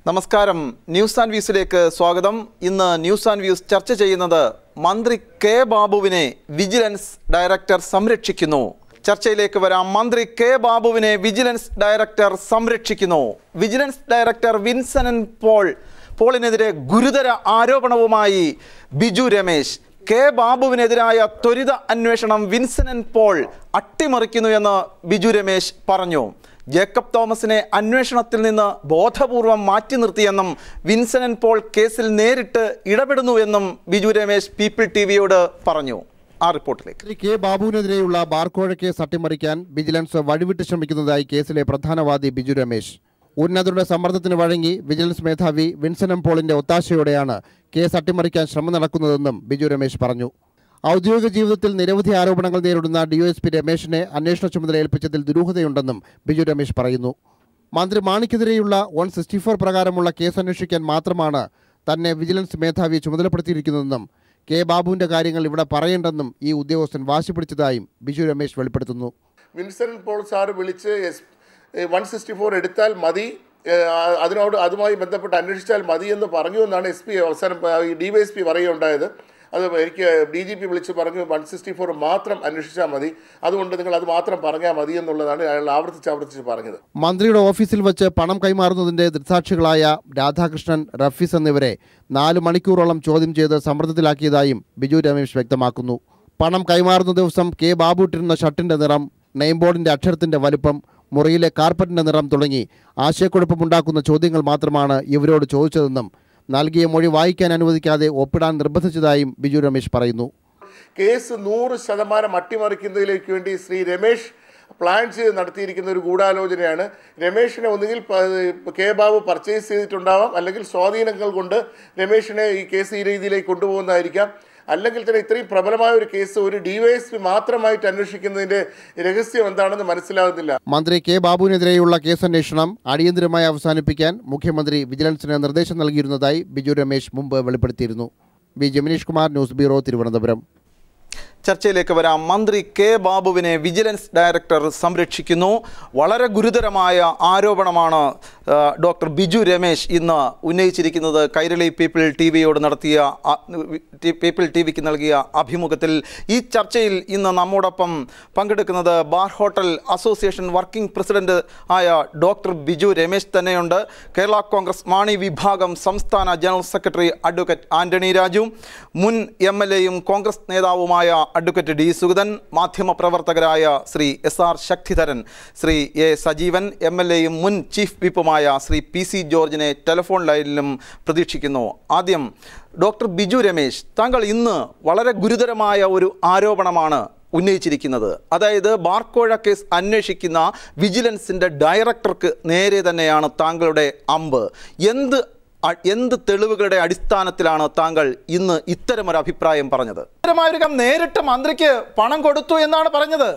നമസ്കാരം news and വ്യൂസിലേക്ക് സ്വാഗതം ഇന്ന് ന്യൂസ് ആൻഡ് വ്യൂസ് ചർച്ച ചെയ്യുന്നത് മന്ത്രി കെ ബാബുവിനെ വിജിലൻസ് ഡയറക്ടർ സംരക്ഷിക്കുന്നു ചർച്ചയിലേക്ക് വരാം മന്ത്രി കെ ബാബുവിനെ വിജിലൻസ് ഡയറക്ടർ സംരക്ഷിക്കുന്നു വിജിലൻസ് ഡയറക്ടർ വിൻസനൻ പോൾ പോളിനെതിരെ ഗുരുതര ആരോപണവുമായി ബിജു രമേശ് കെ ബാബുവിനെതിരായ ത്വരിത അന്വേഷണം വിൻസനൻ പോൾ അട്ടിമറിക്കുന്നു എന്ന് ബിജു രമേശ് പറഞ്ഞു ജേക്കബ് തോമസിനെ അന്വേഷണത്തിൽ നിന്ന് ബോധപൂർവം മാറ്റി നിർത്തിയെന്നും വിൻസനൻ പോൾ കേസിൽ നേരിട്ട് ഇടപെടുന്നു എന്നും ബിജു രമേശ് പീപ്പിൾ ടി വിയോട് പറഞ്ഞു ആ റിപ്പോർട്ടിലേക്ക് ശ്രീ കെ ബാബുവിനെതിരെയുള്ള ബാർക്കോഴ കേസ് അട്ടിമറിക്കാൻ വിജിലൻസ് വഴിവിട്ട് ശ്രമിക്കുന്നതായി കേസിലെ പ്രധാനവാദി ബിജു രമേശ് ഉന്നതരുടെ സമ്മർദ്ദത്തിന് വഴങ്ങി വിജിലൻസ് മേധാവി വിൻസനം പോളിന്റെ ഒത്താശയോടെയാണ് കേസ് അട്ടിമറിക്കാൻ ശ്രമം നടക്കുന്നതെന്നും ബിജു രമേശ് പറഞ്ഞു ഔദ്യോഗിക ജീവിതത്തിൽ നിരവധി ആരോപണങ്ങൾ നേരിടുന്ന ഡിവൈഎസ്പി രമേശിനെ അന്വേഷണ ചുമതല ഏൽപ്പിച്ചതിൽ ദുരൂഹതയുണ്ടെന്നും ബിജു രമേശ് പറയുന്നു മന്ത്രി മാണിക്കെതിരെയുള്ള വൺ സിക്സ്റ്റി ഫോർ പ്രകാരമുള്ള കേസ് അന്വേഷിക്കാൻ മാത്രമാണ് തന്നെ വിജിലൻസ് മേധാവിയെ ചുമതലപ്പെടുത്തിയിരിക്കുന്നതെന്നും കെ ബാബുവിന്റെ കാര്യങ്ങൾ ഇവിടെ പറയേണ്ടെന്നും ഈ ഉദ്യോഗസ്ഥൻ വാശി പിടിച്ചതായും ബിജു രമേശ് വെളിപ്പെടുത്തുന്നു വിൻസെന്റ് പോൾ സാർ വിളിച്ച് എസ് വൺ സിക്സ്റ്റി ഫോർ എടുത്താൽ മതി ഏഹ്, ആ- അതിനോട് അതുമായി ബന്ധപ്പെട്ട് അന്വേഷിച്ചാൽ മതി എന്ന് പറഞ്ഞു എന്നാണ് എസ് പി അവസാനം പ- ഈ ഡി വൈ എസ് പി പറയുകയുണ്ടായത് അത് എനിക്ക് ഡി ജി പി വിളിച്ച് പറഞ്ഞു വൺ സിക്സ്റ്റി ഫോർ മാത്രം അന്വേഷിച്ചാൽ മതി അതുകൊണ്ട് നിങ്ങൾ അത് മാത്രം പറഞ്ഞാൽ മതി എന്നുള്ളതാണ് അയാൾ ആവർത്തിച്ച് ആവർത്തിച്ച് പറഞ്ഞത് മന്ത്രിയുടെ ഓഫീസിൽ വച്ച് പണം കൈമാറുന്നതിന്റെ ദൃക്സാക്ഷികളായ രാധാകൃഷ്ണൻ റഫീസ് എന്നിവരെ നാല് മണിക്കൂറോളം ചോദ്യം ചെയ്ത് സമ്മർദ്ദത്തിലാക്കിയതായും ബിജു രമേശ് വ്യക്തമാക്കുന്നു പണം കൈമാറുന്ന ദിവസം കെ ബാബു ഇട്ടിരുന്ന ഷർട്ടിന്റെ നിറം നെയിം ബോർഡിന്റെ അക്ഷരത്തിന്റെ വലുപ്പം മുറിയിലെ കാർപ്പറ്റിന്റെ നിറം തുടങ്ങി ആശയക്കുഴപ്പമുണ്ടാക്കുന്ന ചോദ്യങ്ങൾ മാത്രമാണ് ഇവരോട് ചോദിച്ചതെന്നും നൽകിയ മൊഴി വായിക്കാൻ അനുവദിക്കാതെ ഒപ്പിടാൻ നിർബന്ധിച്ചതായും ബിജു രമേശ് പറയുന്നു കേസ് നൂറ് ശതമാനം അട്ടിമറിക്കുന്നതിലേക്ക് വേണ്ടി ശ്രീ രമേശ് പ്ലാൻ ചെയ്ത് നടത്തിയിരിക്കുന്ന ഒരു ഗൂഢാലോചനയാണ് രമേശിനെ ഒന്നുകിൽ പ- കെ ബാബു പർച്ചേസ് ചെയ്തിട്ടുണ്ടാവാം അല്ലെങ്കിൽ സ്വാധീനങ്ങൾ കൊണ്ട് രമേശിനെ ഈ കേസ് ഈ രീതിയിലേക്ക് കൊണ്ടുപോകുന്നതായിരിക്കാം അല്ലെങ്കിൽ തന്നെ ഇത്രയും പ്രബലമായ ഒരു കേസ് ഒരു ഡിവൈഎസ്പി മാത്രമായിട്ട് അന്വേഷിക്കുന്നതിൻ്റെ രഹസ്യം എന്താണെന്ന് മനസ്സിലാകുന്നില്ല മന്ത്രി കെ ബാബുവിനെതിരെയുള്ള കേസന്വേഷണം അടിയന്തരമായി അവസാനിപ്പിക്കാൻ മുഖ്യമന്ത്രി വിജിലൻസിന് നിർദ്ദേശം നൽകിയിരുന്നതായി ബിജു രമേശ് മുമ്പ് വെളിപ്പെടുത്തിയിരുന്നു വി ജമിനീഷ് കുമാർ ന്യൂസ് ബ്യൂറോ തിരുവനന്തപുരം ചർച്ചയിലേക്ക് വരാം മന്ത്രി കെ ബാബുവിനെ വിജിലൻസ് ഡയറക്ടർ സംരക്ഷിക്കുന്നു വളരെ ഗുരുതരമായ ആരോപണമാണ് ആ, ഡോക്ടർ ബിജു രമേശ് ഇന്ന് ഉന്നയിച്ചിരിക്കുന്നത് കൈരളി പീപ്പിൾ ടി വിയോട് നടത്തിയ ആ, ടി- പീപ്പിൾ ടി വിക്ക് നൽകിയ അഭിമുഖത്തിൽ ഈ ചർച്ചയിൽ ഇന്ന് നമ്മോടൊപ്പം പങ്കെടുക്കുന്നത് bar hotel association working president ആയ ഡോക്ടർ ബിജു രമേശ് തന്നെയുണ്ട് കേരള കോൺഗ്രസ് മാണി വിഭാഗം സംസ്ഥാന general secretary advocate Antony Raju മുൻ എം എൽ എയും കോൺഗ്രസ് നേതാവുമായ അഡ്വക്കേറ്റ് ഡി സുഗതൻ മാധ്യമപ്രവർത്തകരായ Shri S R Sakthidharan Shri A Sajeevan M L എയും മുൻ ചീഫ് വിപ്പുമായ ശ്രീ പി സി ജോർജിനെ ടെലിഫോൺ ലൈനിലും പ്രതീക്ഷിക്കുന്നു ആദ്യം ഡോക്ടർ ബിജു രമേശ് താങ്കൾ ഇന്ന് വളരെ ഗുരുതരമായ ഒരു ആരോപണമാണ് ഉന്നയിച്ചിരിക്കുന്നത് അതായത് ബാർക്കോഴ കേസ് അന്വേഷിക്കുന്ന വിജിലൻസിൻ്റെ ഡയറക്ടർക്ക് നേരെ തന്നെയാണ് താങ്കളുടെ അമ്പ് എന്ത് അ- എന്ത് തെളിവുകളുടെ അടിസ്ഥാനത്തിലാണ് താങ്കൾ ഇന്ന് ഇത്തരമൊരു അഭിപ്രായം പറഞ്ഞത് ഇത്തരമായൊരു നേരിട്ട് മന്ത്രിക്ക് പണം കൊടുത്തു എന്നാണ് പറഞ്ഞത്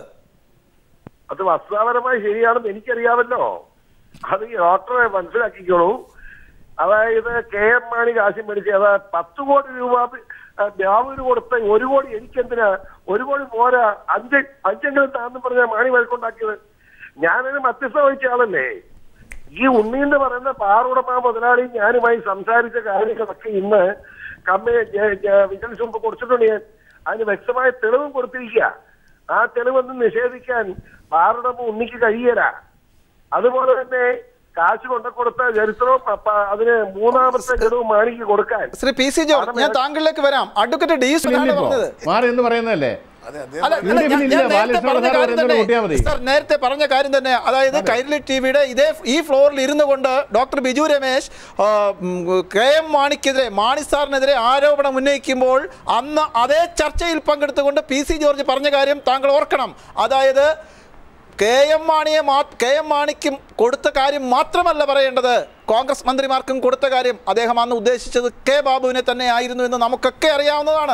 അത് വസ്തുതാപരമായി ശരിയാണെന്ന് എനിക്കറിയാമല്ലോ അത് ഈ ഡോക്ടറെ മനസ്സിലാക്കിക്കോളൂ അതായത് കെ എം മാണി കാശം മേടിച്ച് അതായത് പത്ത് കോടി രൂപ ബാബുവിന് കൊടുത്ത ഒരു കോടി എനിക്കെന്തിനാ ഒരു കോടി പോരാ അഞ്ച് അഞ്ചെങ്കിലും താന്നും പറഞ്ഞ മാണി വഴക്കുണ്ടാക്കിയത് ഞാനൊരു മധ്യസ്ഥ വഹിച്ച ആളല്ലേ ഈ ഉണ്ണി എന്ന് പറയുന്ന പാറുടമ മുതലാളി ഞാനുമായി സംസാരിച്ച കാര്യങ്ങളൊക്കെ ഇന്ന് കമ്പനി വിജിലൻസ് മുമ്പ് കൊടുത്തിട്ടുണ്ട് ഞാൻ അതിന് വ്യക്തമായ തെളിവും കൊടുത്തിരിക്കുക ആ തെളിവൊന്നും നിഷേധിക്കാൻ പാറുടമ ഉണ്ണിക്ക് കഴിയല അതുപോലെ തന്നെ കാശ് കൊണ്ട കൊടുത്ത ചരിത്രവും അപ്പ അതിന് മൂന്നാമത്തെ ഗഡുവും മാണിക്ക് കൊടുക്കാൻ ശ്രീ പി സി ജോർജ് ഞാൻ താങ്കളിലേക്ക് വരാം അഡ്വക്കേറ്റ് ഡി സുഗാണ് ഇന്നിപ്പോ പറഞ്ഞത് മാറി എന്ന് പറയുന്നതല്ലേ അല്ല, യു അല്ല, ഡി എഫിൽ ഞാൻ- ഇല്ല, ഞാൻ നേരത്തെ ബാലകൃഷ്ണ പറഞ്ഞ പ്രസാദ് കാര്യം പറയുന്നത് കൂട്ടിയാൽ തന്നെ മതി. സർ നേരത്തെ പറഞ്ഞ കാര്യം തന്നെ അതായത് കൈരളി ടി വിയുടെ ഇതേ ഈ ഫ്ലോറിൽ ഇരുന്നു കൊണ്ട് ഡോക്ടർ ബിജു രമേശ് ആ, ഉം, കെ എം മാണിക്കെതിരെ മാണി സാറിനെതിരെ ആരോപണം ഉന്നയിക്കുമ്പോൾ അന്ന് അതേ ചർച്ചയിൽ പങ്കെടുത്തുകൊണ്ട് പി സി ജോർജ് പറഞ്ഞ കാര്യം താങ്കൾ ഓർക്കണം അതായത് കെ എം മാണിയെ മാ കെ എം മാണിക്കും കൊടുത്ത കാര്യം മാത്രമല്ല പറയേണ്ടത് കോൺഗ്രസ് മന്ത്രിമാർക്കും കൊടുത്ത കാര്യം അദ്ദേഹം അന്ന് ഉദ്ദേശിച്ചത് കെ ബാബുവിനെ തന്നെ ആയിരുന്നു എന്ന് നമുക്കൊക്കെ അറിയാവുന്നതാണ്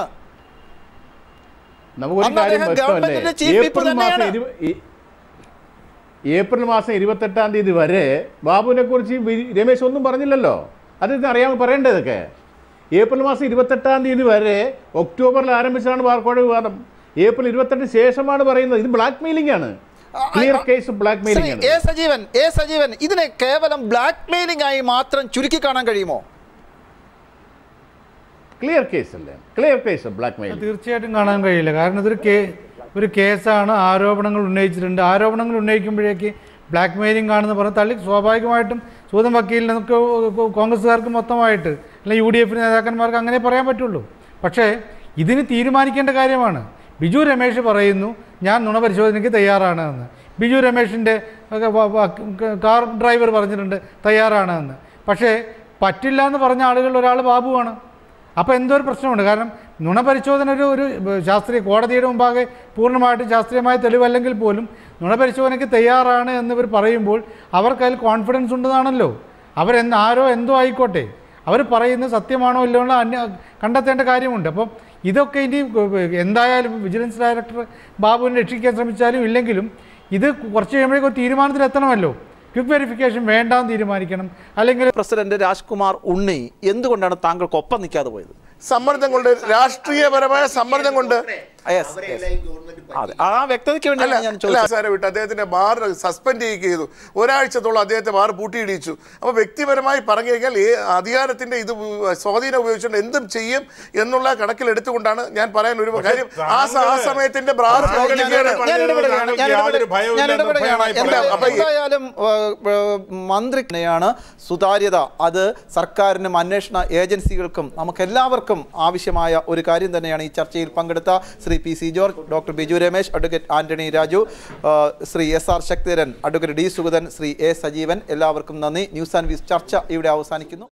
നമുക്കൊരു അന്ന് കാര്യം അദ്ദേഹം വ്യക്തമല്ലേ ഗവൺമെന്റിന്റെ ചീഫ് വിപ്പ് ഏപ്രിൽ മാസം തന്നെയാണ്. ഇരു- ഈ- ഏപ്രിൽ മാസം ഇരുപത്തെട്ടാം തീയതി വരെ ബാബുവിനെ കുറിച്ച് വി- രമേശ് ഒന്നും പറഞ്ഞില്ലല്ലോ അദ്ദേഹത്തിന് അറിയാമോ പറയേണ്ടത് ഇതൊക്കെ ഏപ്രിൽ മാസം ഇരുപത്തെട്ടാം തീയതി വരെ ഒക്ടോബറിൽ ആരംഭിച്ചതാണ് ബാർക്കോഴ വിവാദം ഏപ്രിൽ ഇരുപത്തെട്ടിന് ശേഷമാണ് പറയുന്നത് ഇത് ബ്ലാക്ക് മെയിലിംഗ് ആണ് clear case black Shri mailing A Sajeevan A Sajeevan ഇതിനെ കേവലം ബ്ലാക്ക് മെയിലിംഗ് ആയി മാത്രം ചുരുക്കി കാണാൻ കഴിയുമോ ക്ലിയർ കേസ് അല്ലേ ക്ലിയർ കേസ് ബ്ലാക്ക് മെയിൽ തീർച്ചയായിട്ടും കാണാൻ കഴിയില്ല കാരണം ഇതൊരു കേ ഒരു കേസാണ് ആരോപണങ്ങൾ ഉന്നയിച്ചിട്ടുണ്ട് ആരോപണങ്ങൾ ഉന്നയിക്കുമ്പോഴേക്ക് ബ്ലാക്ക് മെയിലിംഗ് ആണെന്ന് പറഞ്ഞ് തള്ളി സ്വാഭാവികമായിട്ടും സൂതം വക്കീലിനൊക്കെ കോൺഗ്രസ്സുകാർക്ക് മൊത്തമായിട്ട് അല്ലെങ്കിൽ യു ഡി എഫ് നേതാക്കന്മാർക്ക് അങ്ങനെ പറയാൻ പറ്റുള്ളൂ പക്ഷേ ഇതിന് തീരുമാനിക്കേണ്ട കാര്യമാണ് ബിജു രമേശ് പറയുന്നു ഞാൻ നുണ പരിശോധനയ്ക്ക് തയ്യാറാണ് എന്ന് ബിജു രമേശിൻ്റെ ഒക്കെ വ- വ- കാർ ഡ്രൈവർ പറഞ്ഞിട്ടുണ്ട് തയ്യാറാണ് എന്ന് പക്ഷേ പറ്റില്ല എന്ന് പറഞ്ഞ ആളുകളിൽ ഒരാൾ ബാബുവാണ് അപ്പോൾ എന്തോ ഒരു പ്രശ്നമുണ്ട് കാരണം നുണപരിശോധന ഒരു ഒരു ശാസ്ത്രീയ കോടതിയുടെ മുമ്പാകെ പൂർണ്ണമായിട്ടും ശാസ്ത്രീയമായ തെളിവല്ലെങ്കിൽ പോലും നുണപരിശോധനയ്ക്ക് തയ്യാറാണ് എന്നിവർ പറയുമ്പോൾ അവർക്ക് അതിൽ കോൺഫിഡൻസ് ഉണ്ടെന്നാണല്ലോ അവരെന്ത് ആരോ എന്തോ ആയിക്കോട്ടെ അവർ പറയുന്നത് സത്യമാണോ ഇല്ലയോ എന്നുള്ള അന്യ കണ്ടെത്തേണ്ട കാര്യമുണ്ട് അപ്പം ഇതൊക്കെ ഇനി എന്തായാലും വിജിലൻസ് ഡയറക്ടർ ബാബുവിനെ രക്ഷിക്കാൻ ശ്രമിച്ചാലും ഇല്ലെങ്കിലും ഇത് കുറച്ച് കഴിയുമ്പോഴേക്കും ഒരു തീരുമാനത്തിലെത്തണമല്ലോ ക്വിക്ക് വെരിഫിക്കേഷൻ വേണ്ടാന്ന് തീരുമാനിക്കണം അല്ലെങ്കിൽ പ്രസിഡന്റ് രാജ്കുമാർ ഉണ്ണി എന്തുകൊണ്ടാണ് താങ്കൾക്ക് ഒപ്പം നിൽക്കാതെ പോയത് സമ്മർദ്ദം കൊണ്ട് രാഷ്ട്രീയപരമായ സമ്മർദ്ദം കൊണ്ട് Yes, yes. അതെ ആ വ്യക്തതയ്ക്ക് അല്ല വേണ്ടിയാണ് ഞാൻ അല്ല ചോദിച്ചത് സാറെ വിട്ട് അദ്ദേഹത്തിന്റെ ബാർ സസ്പെൻഡ് ചെയ്യുക ചെയ്തു ഒരാഴ്ചത്തോളം അദ്ദേഹത്തെ ബാർ പൂട്ടിയിടിച്ചു അപ്പൊ വ്യക്തിപരമായി പറഞ്ഞു കഴിഞ്ഞാൽ ഈ അധികാരത്തിന്റെ ഇത് സ്വാധീനം ഉപയോഗിച്ചുകൊണ്ട് എന്തും ചെയ്യും എന്നുള്ള കണക്കിലെടുത്തുകൊണ്ടാണ് ഞാൻ പറയാൻ ഒരു കാര്യം ആ സ- ആ സമയത്തിന്റെ ബാർ ഞാൻ പരിഗണിക്കുകയാണ്. ഞാൻ ഇടപെടുകയാണ് ഞാൻ യാതൊരു ഇടപെടുകയാണ് ഭയവും ഞാൻ ഇല്ലെന്ന് ഇടപെടുകയാണ് ഭയമായി എന്താ- പറയാം. അപ്പൊ ഈ- എന്തായാലും ഏഹ്, ഏഹ്, മന്ത്രിയാണ് സുതാര്യത അത് സർക്കാരിനും അന്വേഷണ ഏജൻസികൾക്കും നമുക്കെല്ലാവർക്കും ആവശ്യമായ ഒരു കാര്യം തന്നെയാണ് ഈ ചർച്ചയിൽ പങ്കെടുത്ത Shri P C George doctor Biju Ramesh advocate Antony Raju ഏഹ്, Shri S R Sakthidharan advocate D Sugathan Shri A Sajeevan എല്ലാവർക്കും നന്ദി ന്യൂസ് ആൻഡ് വ്യൂസ് ചർച്ച ഇവിടെ അവസാനിക്കുന്നു